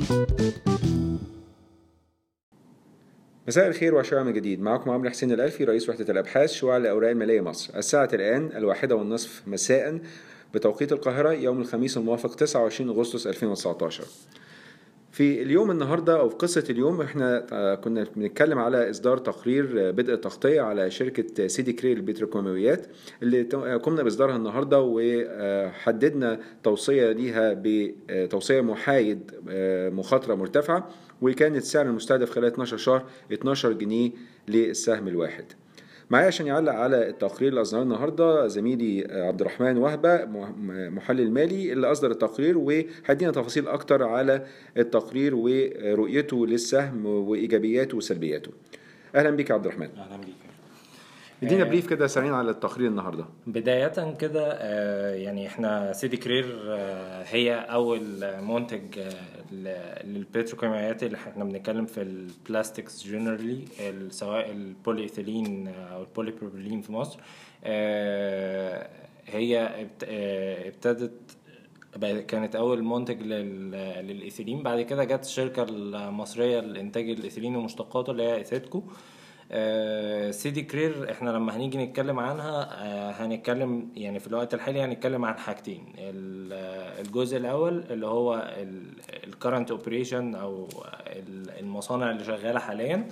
مساء الخير وشعر من جديد معكم عمرو حسين الألفي رئيس وحدة الأبحاث شعاع الأوراق المالية مصر الساعة الآن الواحدة والنصف مساء بتوقيت القاهرة يوم الخميس الموافق 29 أغسطس 2019 في اليوم النهارده او في قصه اليوم احنا آه، كنا بنتكلم على اصدار تقرير آه، بدء التغطيه على شركه سيدي كري للبتروكيماويات اللي ت- آه، قمنا باصدارها النهارده وحددنا توصيه ليها بتوصيه محايد آه، مخاطره مرتفعه وكانت سعر المستهدف خلال 12 شهر 12 جنيه للسهم الواحد. معايا عشان يعلق على التقرير اللي اصدرناه النهارده زميلي عبد الرحمن وهبه م- محلل مالي اللي اصدر التقرير وهيدينا تفاصيل اكتر على التقرير ورؤيته للسهم وايجابياته وسلبياته. اهلا بيك يا عبد الرحمن. اهلا بيك ادينا آه، بريف كده سريعا على التقرير النهارده. بداية كده آه، يعني احنا سيدي كرير آه، هي أول منتج آه، ل- للبتروكيماويات اللي احنا بنتكلم في البلاستكس جنرالي سواء البولي ايثيلين أو البولي بروبيلين في مصر آه، هي ابت- آه، ابتدت بقى- كانت أول منتج لل- للإيثيلين بعد كده جت الشركة المصرية لإنتاج الإيثيلين ومشتقاته اللي هي إيثيتكو آه، سيدي كرير احنا لما هنيجي نتكلم عنها آه، هنتكلم يعني في الوقت الحالي هنتكلم عن حاجتين ال- آه، الجزء الاول اللي هو الكرنت اوبريشن او ال- المصانع اللي شغاله حاليا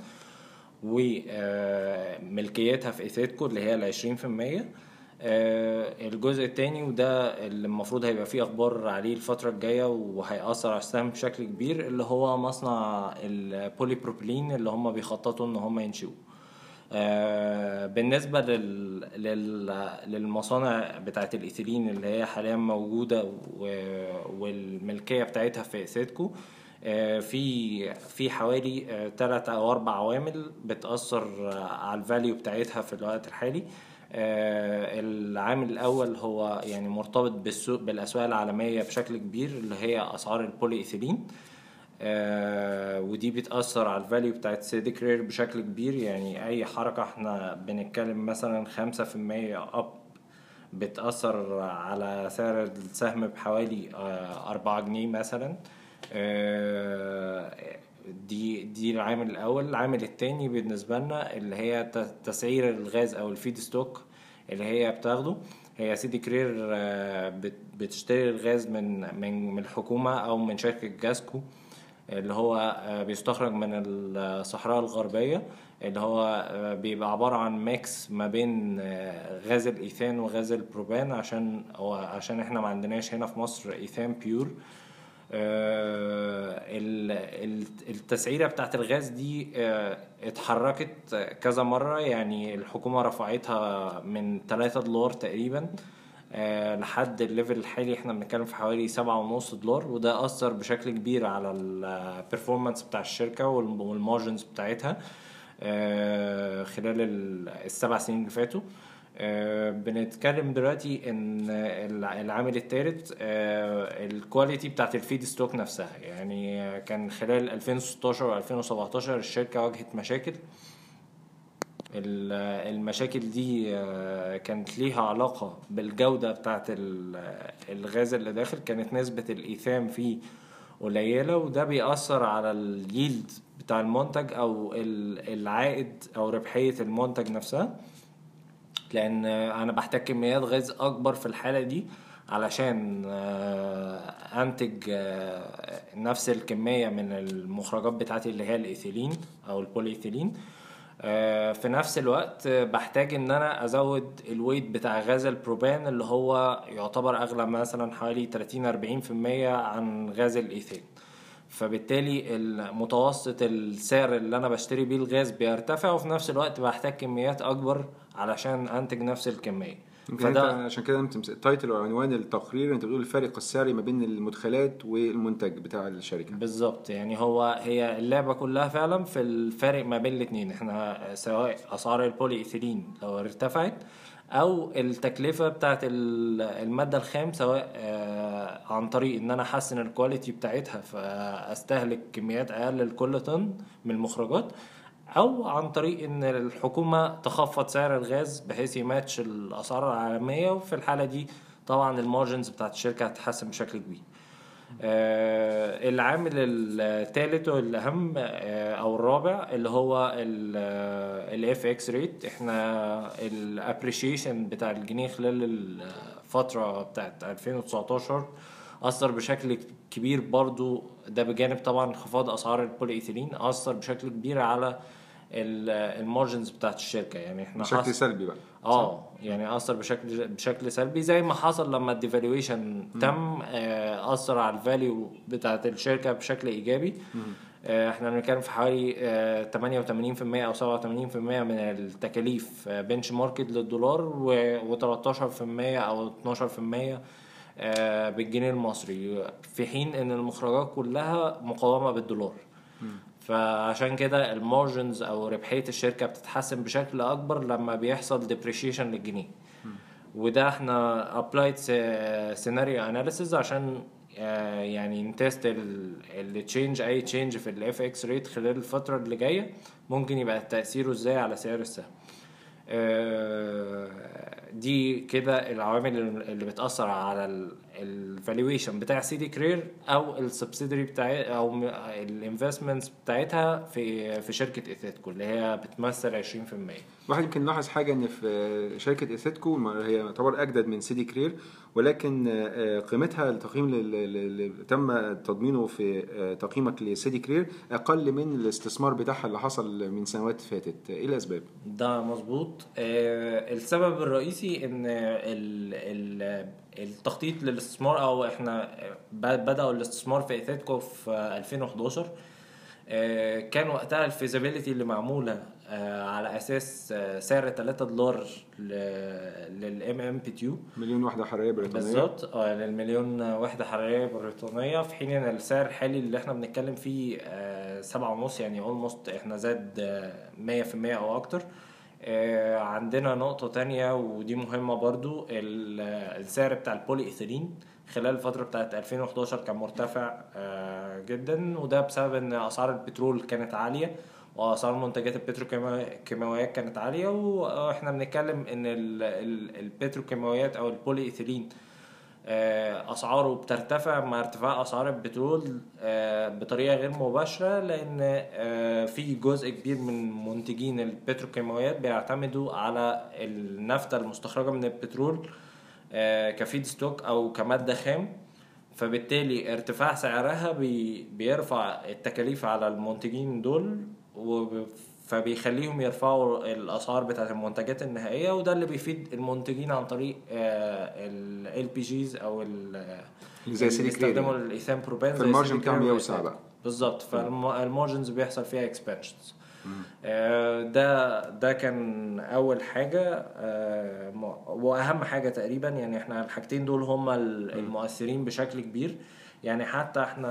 وملكيتها في ايثيتكو اللي هي ال 20% آه، الجزء التاني وده اللي المفروض هيبقى فيه اخبار عليه الفتره الجايه وهيأثر على السهم بشكل كبير اللي هو مصنع البولي بروبيلين اللي هم بيخططوا ان هم ينشئوه آه، بالنسبة لل... لل... للمصانع بتاعة الإيثيلين اللي هي حاليا موجودة و... والملكية بتاعتها في سيدكو آه، في في حوالي ثلاث أو أربع عوامل بتأثر آه، على الفاليو بتاعتها في الوقت الحالي آه، العامل الأول هو يعني مرتبط بالسوق بالأسواق العالمية بشكل كبير اللي هي أسعار البولي إيثيلين آه ودي بتأثر على الفاليو بتاعت سيدي كرير بشكل كبير يعني أي حركة احنا بنتكلم مثلا خمسة في المية أب بتأثر على سعر السهم بحوالي آه أربعة جنيه مثلا آه دي دي العامل الأول العامل التاني بالنسبة لنا اللي هي ت- تسعير الغاز أو الفيد ستوك اللي هي بتاخده هي سيدي كرير آه، بت- بتشتري الغاز من من من الحكومة أو من شركة جاسكو اللي هو آه، بيستخرج من الصحراء الغربية اللي هو آه، بيبقى عبارة عن ميكس ما بين آه، غاز الإيثان وغاز البروبان عشان هو عشان احنا ما عندناش هنا في مصر إيثان بيور آه، ال- ال- التسعيرة بتاعت الغاز دي آه، اتحركت كذا مرة يعني الحكومة رفعتها من 3 دولار تقريبا آه، لحد الليفل الحالي احنا بنتكلم في حوالي سبعة ونص دولار وده أثر بشكل كبير على البرفورمانس بتاع الشركة والم- والمارجنز بتاعتها آه، خلال ال- السبع سنين اللي فاتوا آه، بنتكلم دلوقتي ان الع- العامل الثالث الكواليتي بتاعت الفيد ستوك نفسها يعني آه، كان خلال 2016 و 2017 الشركة واجهت مشاكل ال- المشاكل دي آه، كانت ليها علاقة بالجودة بتاعت ال- الغاز اللي داخل كانت نسبة الإيثام فيه قليلة وده بيأثر على اليلد بتاع المنتج أو ال- العائد أو ربحية المنتج نفسها لان انا بحتاج كميات غاز اكبر في الحاله دي علشان آه، انتج آه، نفس الكميه من المخرجات بتاعتي اللي هي الايثيلين او البوليثيلين آه، في نفس الوقت آه، بحتاج ان انا ازود الويت بتاع غاز البروبان اللي هو يعتبر اغلى مثلا حوالي 30 40% عن غاز الايثين فبالتالي المتوسط السعر اللي انا بشتري بيه الغاز بيرتفع وفي نفس الوقت بحتاج كميات اكبر علشان انتج نفس الكميه يمكن انت عشان كده انت مس- التايتل وعنوان التقرير انت بتقول الفارق السعري ما بين المدخلات والمنتج بتاع الشركه بالظبط يعني هو هي اللعبه كلها فعلا في الفارق ما بين الاثنين احنا سواء اسعار البولي ايثيلين لو ارتفعت او التكلفه بتاعت ال- الماده الخام سواء آه، عن طريق ان انا احسن الكواليتي بتاعتها فاستهلك كميات اقل لكل طن من المخرجات او عن طريق ان الحكومه تخفض سعر الغاز بحيث يماتش الاسعار العالميه وفي الحاله دي طبعا المارجنز بتاعت الشركه هتتحسن بشكل كبير آه العامل الثالث والاهم آه او الرابع اللي هو الاف اكس ريت احنا الابريشيشن بتاع الجنيه خلال الفتره بتاعت 2019 اثر بشكل كبير برضو ده بجانب طبعا انخفاض اسعار البولي ايثيلين اثر بشكل كبير على المارجنز بتاعت الشركه يعني احنا بشكل حصل سلبي بقى اه يعني اثر بشكل بشكل سلبي زي ما حصل لما الديفالويشن تم آه، اثر على الفاليو بتاعت الشركه بشكل ايجابي آه، احنا بنتكلم في حوالي آه، 88% او 87% من التكاليف بنش ماركت للدولار و13% او 12% آه، بالجنيه المصري في حين ان المخرجات كلها مقاومه بالدولار فعشان كده المارجنز او ربحيه الشركه بتتحسن بشكل اكبر لما بيحصل ديبريشيشن للجنيه وده احنا ابلايد سيناريو اناليسيز عشان آه، يعني نتست التشينج اي تشينج في الاف اكس ريت خلال الفتره اللي جايه ممكن يبقى تاثيره ازاي على سعر السهم آه، دي كده العوامل اللي بتاثر على الفالويشن بتاع سيدي كرير او السبسيدري بتاع او الانفستمنتس بتاعتها في في شركه ايثيتكو اللي هي بتمثل 20% واحد يمكن لاحظ حاجه ان في شركه ايثيتكو هي تعتبر اجدد من سيدي كرير ولكن آه، قيمتها التقييم اللي تم تضمينه في آه، تقييمك لسيدي كرير اقل من الاستثمار بتاعها اللي حصل من سنوات فاتت ايه الاسباب ده مظبوط آه، السبب الرئيسي ان ال ال التخطيط للاستثمار او احنا ب- بداوا الاستثمار في ايثيتكو في 2011 آه، كان وقتها الفيزابيليتي اللي معموله آه، على اساس آه، سعر 3 دولار للام ام بي تيو مليون وحده حراريه بريطانيه بالظبط اه للمليون وحده حراريه بريطانيه في حين ان السعر الحالي اللي احنا بنتكلم فيه آه، سبعة ونص يعني اولموست احنا زاد آه، 100% او اكتر آه، عندنا نقطة تانية ودي مهمة برضو ال- السعر بتاع البولي ايثيلين خلال الفترة بتاعت 2011 كان مرتفع آه، جدا وده بسبب ان اسعار البترول كانت عالية واسعار منتجات البتروكيماويات كانت عالية واحنا بنتكلم ان ال- ال- البتروكيماويات او البولي ايثيلين آه، اسعاره بترتفع مع ارتفاع اسعار البترول آه، بطريقه غير مباشره لان آه، في جزء كبير من منتجين البتروكيماويات بيعتمدوا على النفطه المستخرجه من البترول آه، كفيد ستوك او كماده خام فبالتالي ارتفاع سعرها بي بيرفع التكاليف على المنتجين دول وب- فبيخليهم يرفعوا الاسعار بتاعت المنتجات النهائيه وده اللي بيفيد المنتجين عن طريق ال بي جيز او ال اللي زي سيدي كرير بيستخدموا يعني. الايثان بروبان زي فالمارجن سيدي بتاعهم كرير يوسع والإيثان. بقى. بالظبط فالمارجنز بيحصل فيها اكسبانشنز ده ده كان اول حاجه آه، م- واهم حاجه تقريبا يعني احنا الحاجتين دول هم المؤثرين بشكل كبير يعني حتى احنا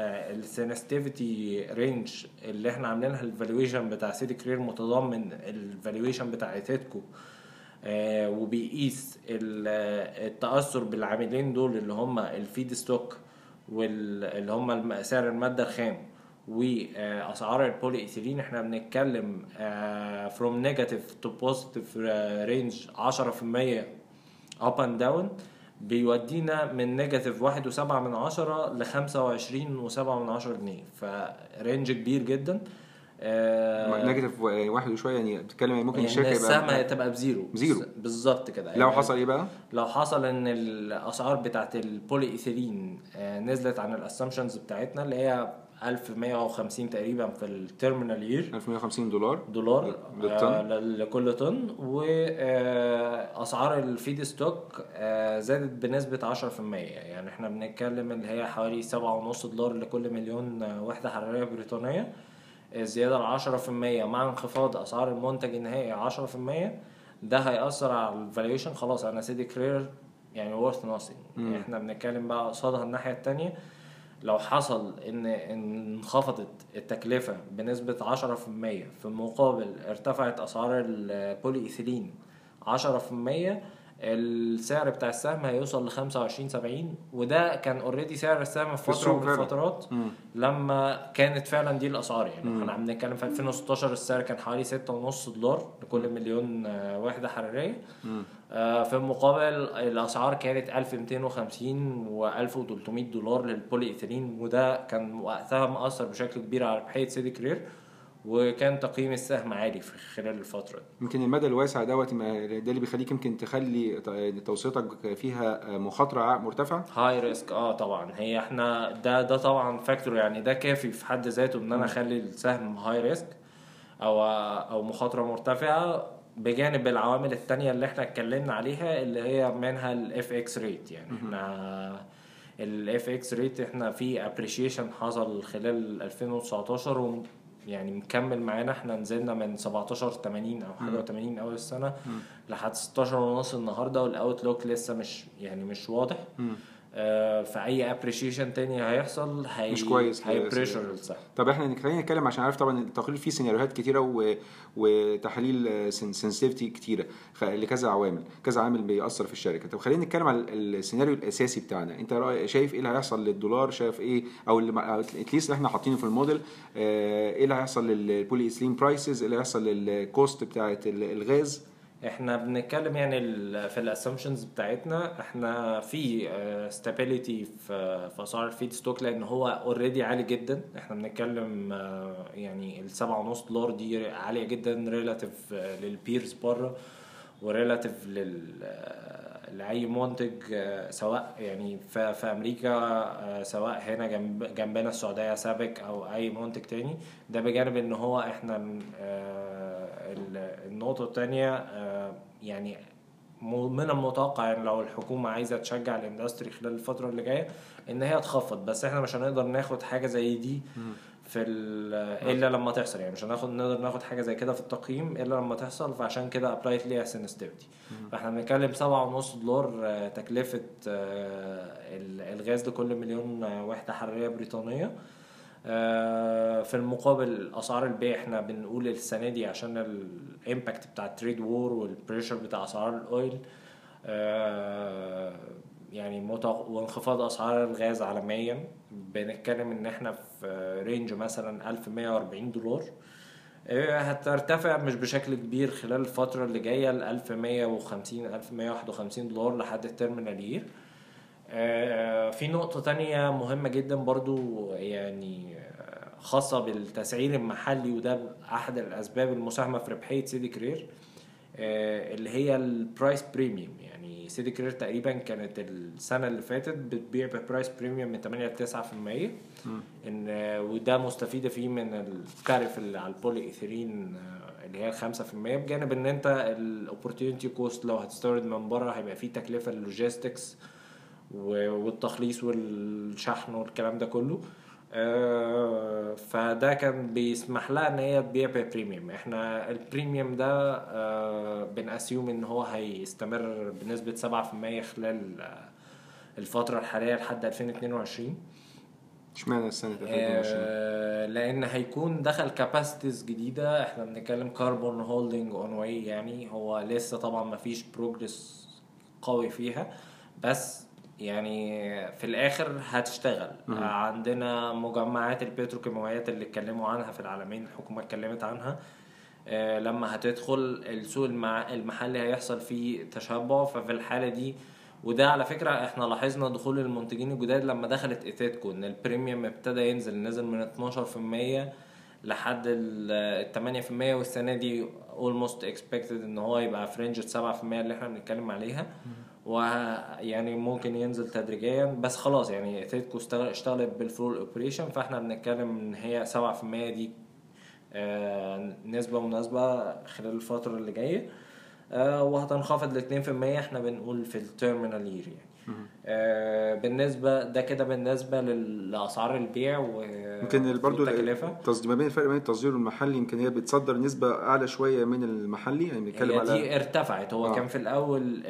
السنستيفيتي رينج اللي احنا عاملينها الفالويشن بتاع سيدي كرير متضمن الفالويشن بتاع ايثيتكو آه، وبيقيس ال- آه، التاثر بالعاملين دول اللي هم الفيد ستوك واللي هم الم- سعر الماده الخام واسعار البولي ايثيلين احنا بنتكلم آه، from negative to positive آه، range 10% up and down بيودينا من نيجاتيف واحد وسبعة من عشرة لخمسة وعشرين وسبعة من عشرة جنيه فرينج كبير جدا آه، نيجاتيف واحد وشويه يعني بتتكلم يعني ممكن يعني الشركه السهم يبقى هتبقى بزيرو بزيرو. بالظبط كده لو يعني حصل ايه بقى؟ لو حصل ان الاسعار بتاعت البولي ايثيلين آه، نزلت عن الاسامبشنز بتاعتنا اللي هي 1150 تقريبا في التيرمينال يير 1150 دولار دولار للطن. آه، ل- لكل طن واسعار الفيد ستوك آه، زادت بنسبه 10% يعني احنا بنتكلم اللي هي حوالي 7.5 دولار لكل مليون آه، وحده حراريه بريطانيه الزياده ال 10% مع انخفاض اسعار المنتج النهائي 10% ده هيأثر على الفالويشن خلاص انا سيدي كرير يعني worth nothing احنا بنتكلم بقى قصادها الناحيه التانية لو حصل ان إن انخفضت التكلفه بنسبه 10% في المقابل ارتفعت اسعار البولي ايثيلين 10% السعر بتاع السهم هيوصل ل 25 70 وده كان اوريدي سعر السهم في فتره السوق من فعلا. الفترات مم. لما كانت فعلا دي الاسعار يعني احنا عم بنتكلم في 2016 السعر كان حوالي 6.5 دولار لكل مليون آه، وحده حراريه آه، في المقابل الاسعار كانت 1250 و 1300 دولار للبولي ايثيلين وده كان وقتها مأثر بشكل كبير على ربحيه سيدي كرير وكان تقييم السهم عالي في خلال الفتره دي يمكن المدى الواسع دوت ما- ده اللي بيخليك يمكن تخلي ت- توصيتك فيها مخاطره مرتفعه هاي ريسك اه طبعا هي احنا ده ده طبعا فاكتور يعني ده كافي في حد ذاته ان انا اخلي السهم هاي ريسك او او مخاطره مرتفعه بجانب العوامل التانية اللي احنا اتكلمنا عليها اللي هي منها الاف اكس ريت يعني احنا الاف اكس ريت احنا في ابريشيشن حصل خلال 2019 و يعني مكمل معانا احنا نزلنا من 17 80 او حاجه 80 اول السنه لحد 16 ونص النهارده والاوتلوك لسه مش يعني مش واضح آه فاي ابريشيشن تاني هيحصل هي مش كويس هي للسعر. بريشر السهم طب احنا خلينا نتكلم عشان عارف طبعا التقرير فيه سيناريوهات كتيره و... وتحاليل سنسيتيفيتي كتيره خ- لكذا عوامل كذا عامل بيأثر في الشركه طب خلينا نتكلم على السيناريو الاساسي بتاعنا انت رأي شايف ايه اللي هيحصل للدولار شايف ايه او اللي اتليست اللي احنا حاطينه في الموديل آه، ايه اللي هيحصل للبولي ايثيلين برايسز ايه اللي هيحصل للكوست بتاعت ال- الغاز احنا بنتكلم يعني ال- في الاسامبشنز بتاعتنا احنا في ستابيليتي في في اسعار الفيد ستوك لان هو اوريدي عالي جدا احنا بنتكلم آه، يعني السبعة ونص دولار دي عالية جدا ريلاتيف للبيرز بره وريلاتيف لل آه، لاي منتج آه، سواء يعني في, في امريكا آه، سواء هنا جنب جنبنا السعوديه سابك او اي منتج تاني ده بجانب ان هو احنا آه، ال- النقطه التانيه آه، يعني م- من المتوقع يعني لو الحكومه عايزه تشجع الاندستري خلال الفتره اللي جايه ان هي تخفض بس احنا مش هنقدر ناخد حاجه زي دي في ال- الا لما تحصل يعني مش هناخد نقدر ناخد حاجه زي كده في التقييم الا لما تحصل فعشان كده ابلايت ليها سنستيفيتي فاحنا بنتكلم سبعة ونص دولار آه، تكلفه آه، ال- الغاز لكل مليون آه، وحده حراريه بريطانيه آه، في المقابل اسعار البيع احنا بنقول السنه دي عشان الامباكت بتاع التريد وور والبريشر بتاع اسعار الاويل آه، يعني متوق- وانخفاض اسعار الغاز عالميا بنتكلم ان احنا في رينج مثلا 1140 دولار آه، هترتفع مش بشكل كبير خلال الفترة اللي جاية ل 1150 1151 دولار لحد التيرمينال يير آه، في نقطة تانية مهمة جدا برضو يعني آه، خاصة بالتسعير المحلي وده أحد الأسباب المساهمة في ربحية سيدي كرير آه، اللي هي البرايس بريميوم يعني سيدي كرير تقريبا كانت السنة اللي فاتت بتبيع ببرايس بريميوم من 8 ل 9% ان آه، وده مستفيدة فيه من التاريف اللي على البولي ايثيرين آه، اللي هي 5% بجانب ان انت الاوبورتيونيتي كوست لو هتستورد من بره هيبقى فيه تكلفة اللوجيستكس و- والتخليص والشحن والكلام ده كله آه، فده كان بيسمح لها ان هي تبيع ببريميوم احنا البريميوم ده آه، بنأسيوم ان هو هيستمر بنسبة 7% خلال آه، الفترة الحالية لحد 2022 اشمعنى السنه 2020 آه، لان هيكون دخل كاباسيتيز جديده احنا بنتكلم كاربون هولدنج اون واي يعني هو لسه طبعا ما فيش بروجرس قوي فيها بس يعني في الاخر هتشتغل مهم. عندنا مجمعات البتروكيماويات اللي اتكلموا عنها في العالمين الحكومه اتكلمت عنها آه، لما هتدخل السوق المع- المحلي هيحصل فيه تشبع ففي الحاله دي وده على فكره احنا لاحظنا دخول المنتجين الجداد لما دخلت ايثيتكو ان البريميوم ابتدى ينزل نزل من 12% لحد ال 8% والسنه دي اولموست اكسبكتد ان هو يبقى في رينج 7% اللي احنا بنتكلم عليها ويعني ممكن ينزل تدريجيا بس خلاص يعني ايثيتكو اشتغلت بالفول اوبريشن فاحنا بنتكلم ان هي 7% دي آه، نسبة مناسبة خلال الفترة اللي جاية آه، وهتنخفض ل 2% احنا بنقول في التيرمينال يير يعني آه، بالنسبة ده كده بالنسبة لل- لأسعار البيع و يمكن برضه والتكلفة التصدير ما بين الفرق بين التصدير والمحلي يمكن هي بتصدر نسبه اعلى شويه من المحلي يعني بنتكلم هي على دي ارتفعت هو آه. آه. كان في الأول ال-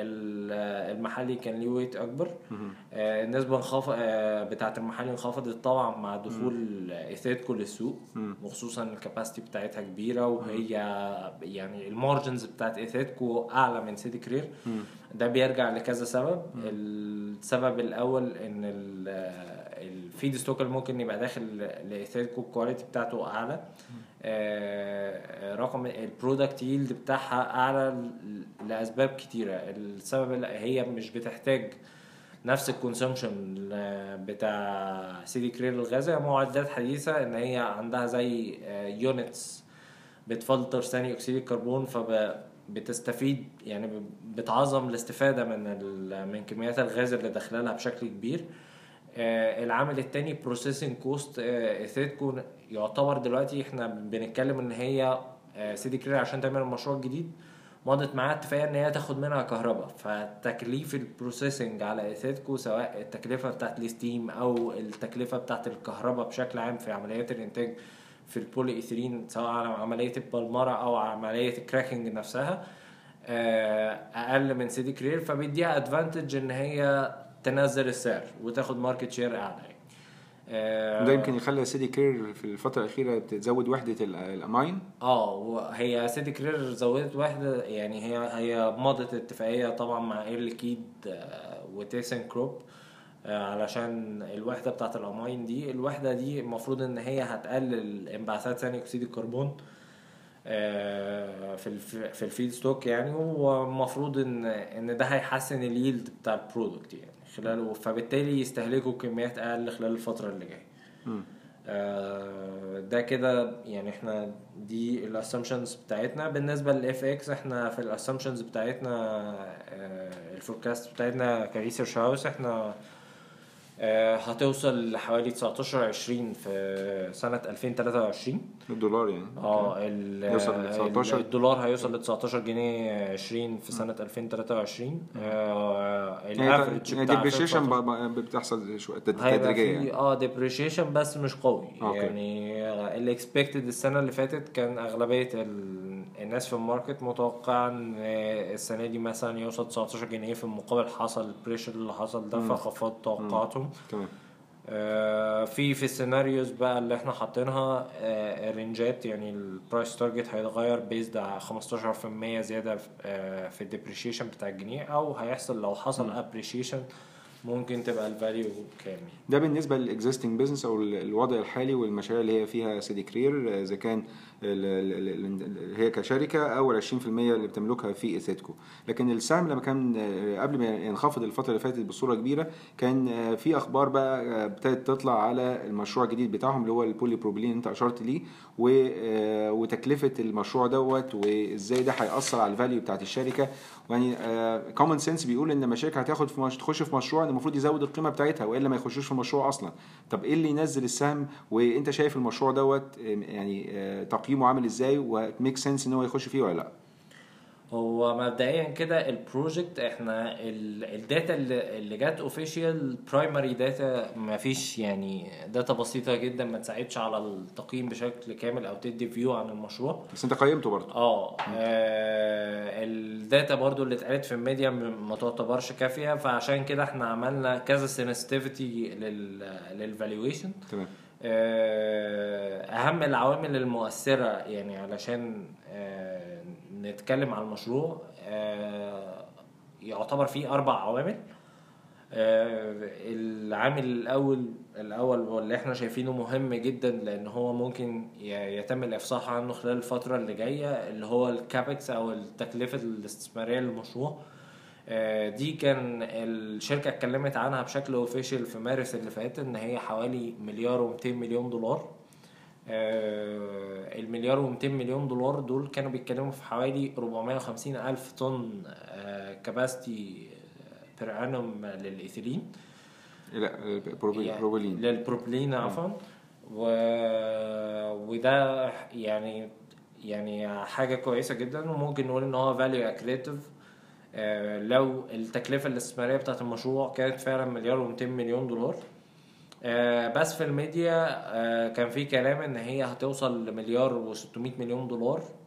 المحلي كان ليه ويت اكبر آه، النسبه انخفض بتاعه المحلي انخفضت طبعا مع دخول ايثيتكو للسوق وخصوصا الكاباسيتي بتاعتها كبيره وهي يعني المارجنز بتاعت ايثيتكو اعلى من سيدي كرير ده بيرجع لكذا سبب السبب الاول ان الفيد ستوك اللي ممكن يبقى داخل لايثيتكو الكواليتي بتاعته اعلى آه، رقم البرودكت ييلد بتاعها اعلى لاسباب كتيره السبب هي مش بتحتاج نفس الكونسومشن بتاع سيدي كرير الغازي معدات حديثه ان هي عندها زي يونتس آه، بتفلتر ثاني اكسيد الكربون فبتستفيد يعني بتعظم الاستفاده من من كميات الغاز اللي داخله لها بشكل كبير آه العامل التاني بروسيسنج كوست اثيتكو يعتبر دلوقتي احنا بنتكلم ان هي آه سيدي كرير عشان تعمل المشروع الجديد مضت معاها اتفاقيه ان هي تاخد منها كهرباء فتكليف البروسيسنج على اثيتكو سواء التكلفه بتاعت الستيم او التكلفه بتاعت الكهرباء بشكل عام في عمليات الانتاج في البولي ايثيلين سواء على عمليه البلمره او عمليه الكراكنج نفسها آه، اقل من سيدي كرير فبيديها ادفانتج ان هي تنزل السعر وتاخد ماركت شير اعلى يعني آه، ده يمكن يخلي سيدي كرير في الفترة الأخيرة تزود وحدة الأماين اه هي سيدي كرير زودت وحدة يعني هي هي مضت اتفاقية طبعا مع اير ليكيد آه، وتيسن كروب آه، علشان الوحدة بتاعت الأماين دي الوحدة دي المفروض إن هي هتقلل انبعاثات ثاني أكسيد الكربون في في الفيد ستوك يعني ومفروض ان ان ده هيحسن اليلد بتاع البرودكت يعني خلال فبالتالي يستهلكوا كميات اقل خلال الفتره اللي جايه آه ده كده يعني احنا دي الاسامبشنز بتاعتنا بالنسبه للاف اكس احنا في الاسامبشنز بتاعتنا آه الفوركاست بتاعتنا كريسيرش هاوس احنا آه، هتوصل لحوالي 19 20 في سنة 2023 الدولار يعني اه يوصل ل 19 الدولار هيوصل ل 19 جنيه 20 في سنة 2023 آه الافرج يعني ديبريشيشن بتحصل تدريجيا يعني اه ديبريشيشن بس مش قوي أوكي. يعني الاكسبكتد السنة اللي فاتت كان اغلبية الناس في الماركت متوقع ان السنة دي مثلا يوصل 19 جنيه في المقابل حصل البريشر اللي حصل ده فخفض توقعاتهم تمام آه في في السيناريوز بقى اللي احنا حاطينها آه الرينجات يعني البرايس تارجت هيتغير بيزد على 15% زياده في, آه في الديبريشيشن بتاع الجنيه او هيحصل لو حصل ابريشيشن ممكن تبقى الفاليو كام ده بالنسبه للاكزيستنج بزنس او الوضع الحالي والمشاريع اللي هي فيها سيدي كرير اذا كان هي كشركه او ال 20% اللي بتملكها في ايثيتكو لكن السهم لما كان قبل ما ينخفض الفتره اللي فاتت بصوره كبيره كان في اخبار بقى ابتدت تطلع على المشروع الجديد بتاعهم اللي هو البولي بروبلين انت اشرت ليه وتكلفه المشروع دوت وازاي ده هياثر على الفاليو بتاعت الشركه يعني كومن سنس بيقول ان المشاريع هتاخد في مش... تخش في مشروع المفروض يزود القيمه بتاعتها والا ما يخشوش في المشروع اصلا طب ايه اللي ينزل السهم وانت شايف المشروع دوت يعني تقييمه عامل ازاي وميك سنس ان هو يخش فيه ولا لا هو مبدئيا كده البروجكت احنا الداتا اللي جت اوفيشال برايمري داتا ما فيش يعني داتا بسيطه جدا ما تساعدش على التقييم بشكل كامل او تدي فيو عن المشروع بس انت قيمته برضه اه, آه الداتا برضو اللي اتقالت في الميديا ما تعتبرش كافيه فعشان كده احنا عملنا كذا سنسيتيفيتي للفالويشن تمام آه، اهم العوامل المؤثره يعني علشان آه، نتكلم عن المشروع آه، يعتبر فيه اربع عوامل العامل الاول الاول واللي احنا شايفينه مهم جدا لان هو ممكن يتم الافصاح عنه خلال الفتره اللي جايه اللي هو الكابكس او التكلفه الاستثماريه للمشروع آه، دي كان الشركه اتكلمت عنها بشكل اوفيشال في مارس اللي فات ان هي حوالي مليار و200 مليون دولار آه، المليار و200 مليون دولار دول كانوا بيتكلموا في حوالي 450 الف طن كباستي بير انوم للايثيلين لا البروبولين للبروبولين عفوا و... وده يعني يعني حاجه كويسه جدا وممكن نقول ان هو فاليو اكريتيف آه، لو التكلفه الاستثماريه بتاعت المشروع كانت فعلا مليار و200 مليون دولار آه، بس في الميديا آه، كان في كلام ان هي هتوصل لمليار و600 مليون دولار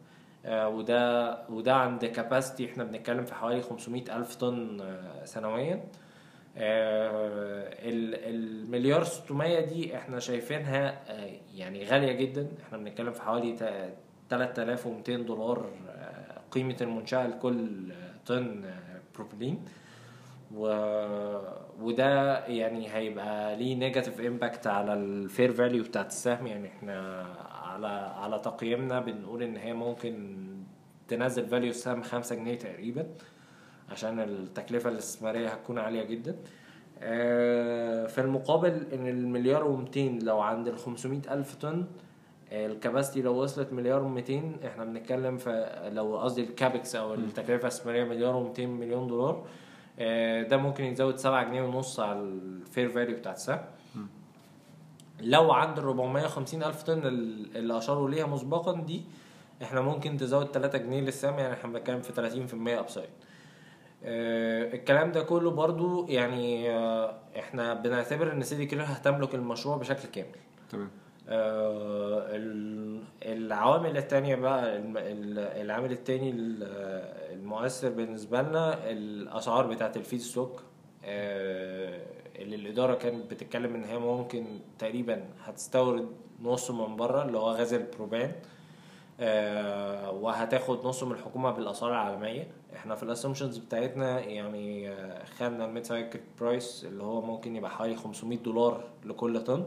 آه، وده وده عند كاباسيتي احنا بنتكلم في حوالي 500 الف طن آه، سنويا آه، ال- المليار 600 دي احنا شايفينها آه، يعني غالية جدا احنا بنتكلم في حوالي تا- 3200 دولار آه، قيمة المنشأة لكل آه، طن آه، بروبلين و... وده يعني هيبقى ليه نيجاتيف امباكت على الفير فاليو بتاعت السهم يعني احنا على على تقييمنا بنقول ان هي ممكن تنزل فاليو السهم 5 جنيه تقريبا عشان التكلفة الاستثمارية هتكون عالية جدا آه، في المقابل ان المليار و200 لو عند ال 500 الف طن الكباستي لو وصلت مليار و200 احنا بنتكلم في لو قصدي الكابكس او التكلفه الاستثماريه مليار و200 مليون دولار آه، ده ممكن يزود 7 جنيه ونص على الفير فاليو بتاعت السهم لو عند ال 450 الف طن ال- اللي اشاروا ليها مسبقا دي احنا ممكن تزود 3 جنيه للسهم يعني احنا بنتكلم في 30% ابسايد آه، الكلام ده كله برضو يعني آه، احنا بنعتبر ان سيدي كرير هتملك المشروع بشكل كامل تمام آه، ال- العوامل التانية بقى الم- ال- العامل التاني ال- المؤثر بالنسبة لنا الأسعار بتاعة الفيد ستوك آه، اللي الإدارة كانت بتتكلم إن هي ممكن تقريبا هتستورد نصه من بره اللي هو غاز البروبان آه، وهتاخد نصه من الحكومة بالأسعار العالمية احنا في الاسامبشنز بتاعتنا يعني آه، خدنا الميد سايكل برايس اللي هو ممكن يبقى حوالي 500 دولار لكل طن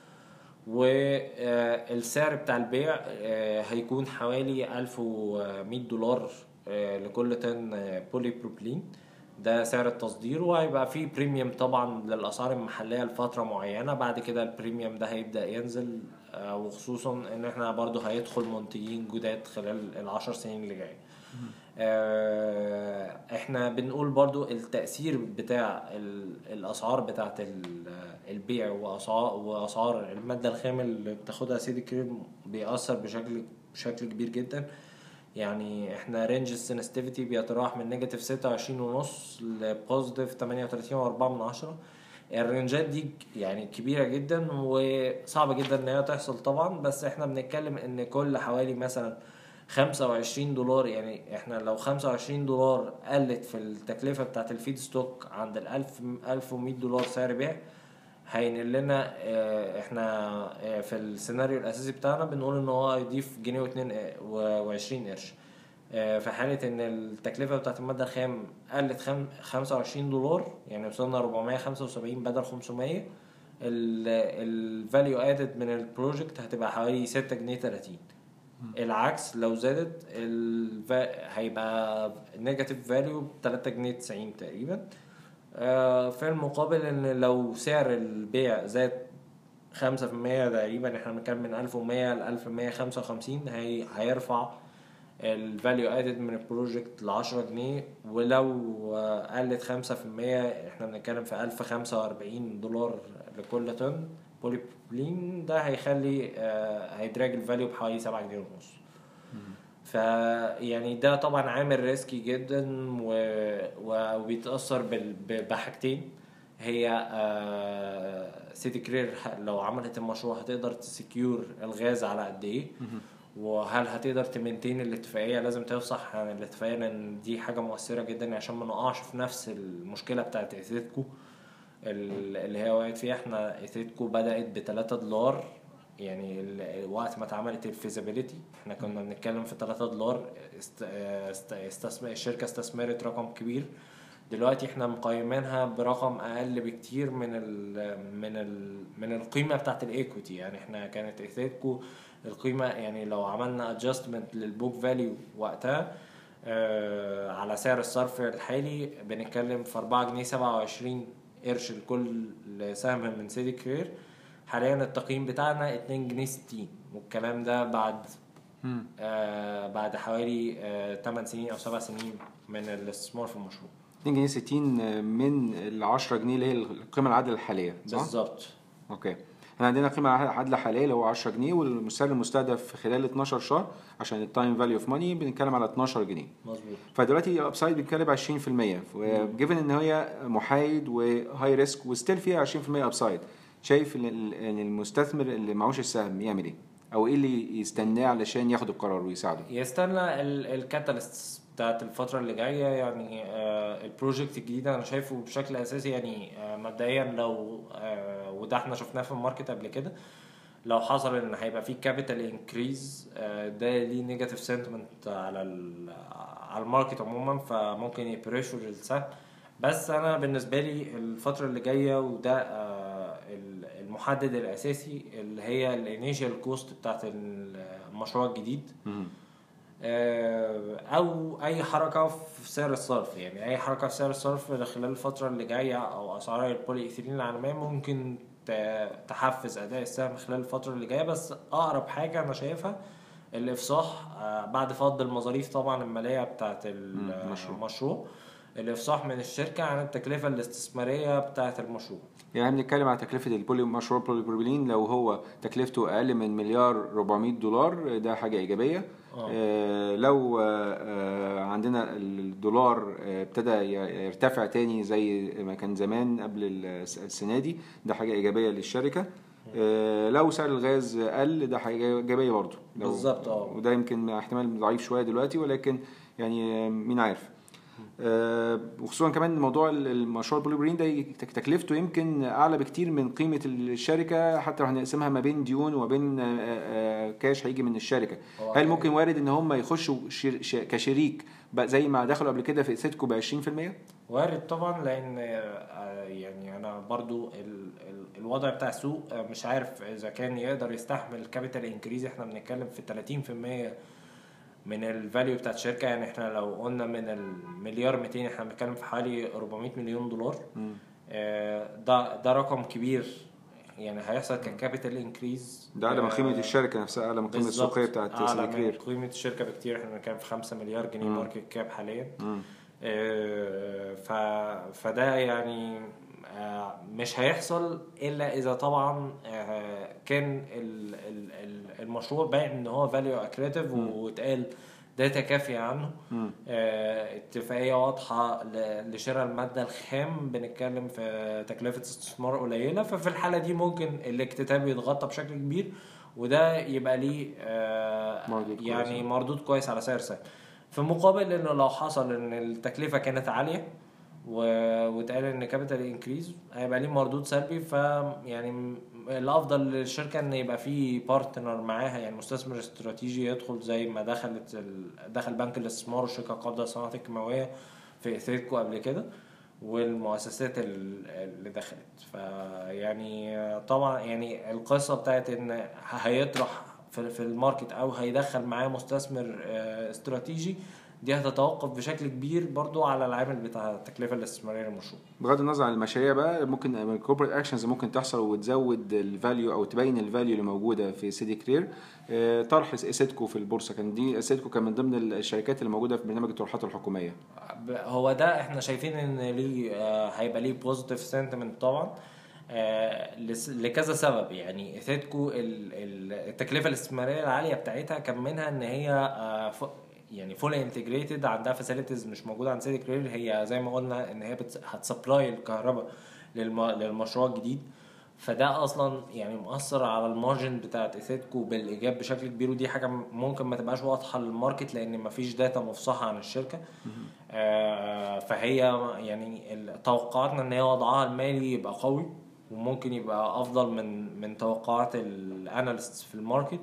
والسعر بتاع البيع آه، هيكون حوالي 1100 دولار آه، لكل طن آه، بولي بروبلين ده سعر التصدير وهيبقى فيه بريميوم طبعا للاسعار المحليه لفتره معينه بعد كده البريميوم ده هيبدا ينزل آه، وخصوصا ان احنا برضو هيدخل منتجين جداد خلال العشر سنين اللي جايه آه، احنا بنقول برضو التأثير بتاع ال- الأسعار بتاعت ال- البيع وأسعار وأسعار المادة الخام اللي بتاخدها سيدي كريم بيأثر بشكل بشكل كبير جدا يعني احنا رينج السنستيفيتي بيتراوح من نيجاتيف ستة وعشرين ونص لبوزيتيف تمانية وتلاتين وأربعة من عشرة الرينجات دي يعني كبيرة جدا وصعب جدا ان هي تحصل طبعا بس احنا بنتكلم ان كل حوالي مثلا 25 دولار يعني احنا لو 25 دولار قلت في التكلفة بتاعت الفيد ستوك عند ال 1000 1100 دولار سعر بيع هينقل لنا اه، احنا اه، في السيناريو الاساسي بتاعنا بنقول ان هو هيضيف جنيه واتنين و20 قرش اه، في حالة ان التكلفة بتاعت المادة الخام قلت خم- 25 دولار يعني وصلنا 475 بدل 500 الفاليو ادد من البروجكت هتبقى حوالي 6 جنيه 30 العكس لو زادت الفا... هيبقى نيجاتيف فاليو ب 3 جنيه 90 تقريبا آه، في المقابل ان لو سعر البيع زاد 5% تقريبا احنا بنتكلم من 1100 ل 1155 هي... هيرفع الفاليو ادد من البروجكت ل 10 جنيه ولو آه، قلت 5% احنا بنتكلم في 1045 دولار لكل طن بولي بروبلين ده هيخلي آه، هيدراج الفاليو بحوالي 7 جنيه ونص فيعني ده طبعا عامل ريسكي جدا و... و- وبيتاثر بال... ب- بحاجتين هي آه، سيتي كرير ه- لو عملت المشروع هتقدر تسكيور الغاز على قد ايه وهل هتقدر تمنتين الاتفاقيه لازم تفصح عن الاتفاقيه لان دي حاجه مؤثره جدا عشان ما نقعش في نفس المشكله بتاعت ايثيتكو ال- اللي هي وقعت فيها احنا ايثيتكو بدات ب 3 دولار يعني ال- وقت ما اتعملت الفيزابيليتي احنا كنا بنتكلم في 3 دولار است... است... استثمر الشركه استثمرت رقم كبير دلوقتي احنا مقيمينها برقم اقل بكتير من ال من ال من القيمه بتاعت الايكويتي يعني احنا كانت ايثيتكو القيمه يعني لو عملنا ادجستمنت للبوك فاليو وقتها آه على سعر الصرف الحالي بنتكلم في 4 جنيه 27 قرش لكل سهم من سيدي كرير حاليا التقييم بتاعنا 2 جنيه 60 والكلام ده بعد آه بعد حوالي آه 8 سنين او 7 سنين من الاستثمار في المشروع 2 جنيه 60 من ال 10 جنيه اللي هي القيمه العادله الحاليه صح؟ بالظبط اوكي احنا عندنا قيمه عادله حاليه اللي هو 10 جنيه والسعر المستهدف خلال 12 شهر عشان التايم فاليو اوف ماني بنتكلم على 12 جنيه مظبوط فدلوقتي الابسايد بنتكلم ب 20% وجيفن ان هي محايد وهاي ريسك وستيل فيها 20% ابسايد شايف ان ال- إن المستثمر اللي معهوش السهم يعمل ايه؟ او ايه اللي يستناه علشان ياخد القرار ويساعده يستنى الكاتاليست بتاعت الفترة اللي جاية يعني آه، البروجكت الجديد انا شايفه بشكل اساسي يعني آه، مبدئيا لو آه، وده احنا شفناه في الماركت قبل كده لو حصل ان هيبقى في كابيتال انكريز ده ليه نيجاتيف سنتمنت على ال- على الماركت عموما فممكن يبريشر السهم بس انا بالنسبه لي الفتره اللي جايه وده آه، ال- المحدد الاساسي اللي هي الانيشال كوست بتاعت المشروع الجديد آه، او اي حركه في سعر الصرف يعني اي حركه في سعر الصرف خلال الفتره اللي جايه او اسعار البولي ايثيلين العالميه ممكن ت- تحفز اداء السهم خلال الفتره اللي جايه بس اقرب حاجه انا شايفها الافصاح آه، بعد فض المظاريف طبعا الماليه بتاعت المشروع. المشروع الافصاح من الشركه عن التكلفه الاستثماريه بتاعت المشروع يعني احنا بنتكلم على تكلفة البولي مشروع البوليبروبيلين لو هو تكلفته أقل من مليار 400 دولار ده حاجة إيجابية آه. آه لو آه آه عندنا الدولار آه، ابتدى ي- يرتفع تاني زي ما كان زمان قبل الس- السنة دي ده حاجة إيجابية للشركة آه لو سعر الغاز قل ده حاجة إيجابية برضو لو- بالظبط، اه. وده يمكن احتمال ضعيف شوية دلوقتي ولكن يعني آه، مين عارف آه، وخصوصا كمان موضوع المشروع البوليبرين ده تك- تكلفته يمكن اعلى بكتير من قيمه الشركه حتى لو هنقسمها ما بين ديون وما بين آه، آه، كاش هيجي من الشركه هو هل ممكن وارد ان هم يخشوا شر- ش- كشريك بقى زي ما دخلوا قبل كده في سيتكو ب 20% وارد طبعا لان آه، يعني انا برضو ال ال الوضع بتاع السوق آه، مش عارف اذا كان يقدر يستحمل كابيتال انكريز احنا بنتكلم في 30% من الفاليو بتاعت الشركه يعني احنا لو قلنا من المليار 200 احنا بنتكلم في حوالي 400 مليون دولار آه، ده ده رقم كبير يعني هيحصل ككابيتال انكريز ده اعلى من قيمه الشركه نفسها اعلى من القيمه بالظبط. السوقيه بتاعت اعلى سيدي من كرير قيمه الشركه بكتير احنا بنتكلم في 5 مليار جنيه مم. ماركت كاب حاليا مم. آه، ف... فده يعني آه، مش هيحصل الا اذا طبعا آه، كان ال- ال- ال- المشروع باين ان هو فاليو اكريتيف واتقال داتا كافيه عنه مم. آه، اتفاقيه واضحه ل- لشراء الماده الخام بنتكلم في تكلفه استثمار قليله ففي الحاله دي ممكن الاكتتاب يتغطى بشكل كبير وده يبقى ليه آه، مردود كويس. يعني مردود كويس على سعر السهم في مقابل انه لو حصل ان التكلفه كانت عاليه و- واتقال ان كابيتال انكريز هيبقى ليه مردود سلبي ف يعني م- الافضل للشركه ان يبقى في بارتنر معاها يعني مستثمر استراتيجي يدخل زي ما دخلت ال... دخل بنك الاستثمار والشركه القابضه للصناعات الكيماويه في اثيركو قبل كده والمؤسسات ال- اللي دخلت فيعني طبعا يعني القصه بتاعت ان هيطرح في في الماركت او هيدخل معاه مستثمر آه، استراتيجي دي هتتوقف بشكل كبير برضو على العامل بتاع التكلفه الاستثماريه للمشروع بغض النظر عن المشاريع بقى ممكن الكوربريت اكشنز ممكن تحصل وتزود الفاليو او تبين الفاليو اللي موجوده في سيدي كرير آه، طرح سيدكو في البورصه كان دي سيدكو كان من ضمن الشركات اللي موجوده في برنامج الطروحات الحكوميه ب- هو ده احنا شايفين ان ليه آه، هيبقى ليه بوزيتيف سنتمنت طبعا آه، لس- لكذا سبب يعني ثيتكو ال- ال- التكلفه الاستثماريه العاليه بتاعتها كان منها ان هي آه، ف- يعني فولي انتجريتد عندها فاسيلتيز مش موجوده عند سيدي كرير هي زي ما قلنا ان هي بتس- هتسبلاي الكهرباء للم- للمشروع الجديد فده اصلا يعني مؤثر على المارجن بتاعت ايثيتكو بالايجاب بشكل كبير ودي حاجه ممكن ما تبقاش واضحه للماركت لان ما فيش داتا مفصحه عن الشركه آه، فهي يعني ال- توقعاتنا ان هي وضعها المالي يبقى قوي وممكن يبقى افضل من من توقعات الاناليست في الماركت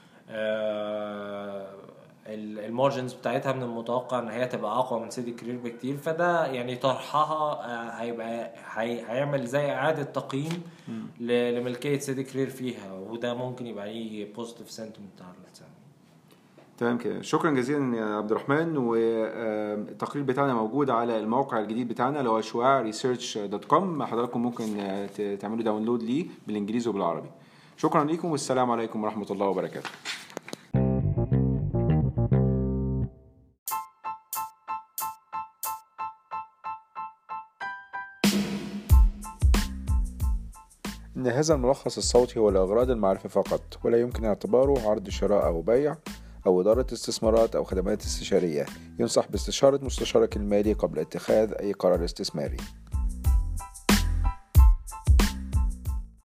آه، ال- المارجنز بتاعتها من المتوقع ان هي تبقى اقوى من سيدي كرير بكتير فده يعني طرحها آه، هيبقى هي هيعمل زي اعاده تقييم ل- لملكيه سيدي كرير فيها وده ممكن يبقى ليه بوزيتيف سنتمنت على السهم تمام كده شكرا جزيلا يا عبد الرحمن والتقرير بتاعنا موجود على الموقع الجديد بتاعنا اللي هو شعاع ريسيرش دوت كوم حضراتكم ممكن آه، ت- تعملوا داونلود ليه بالانجليزي وبالعربي شكرا لكم والسلام عليكم ورحمه الله وبركاته إن هذا الملخص الصوتي هو لأغراض المعرفة فقط ولا يمكن اعتباره عرض شراء أو بيع أو إدارة استثمارات أو خدمات استشارية ينصح باستشارة مستشارك المالي قبل اتخاذ أي قرار استثماري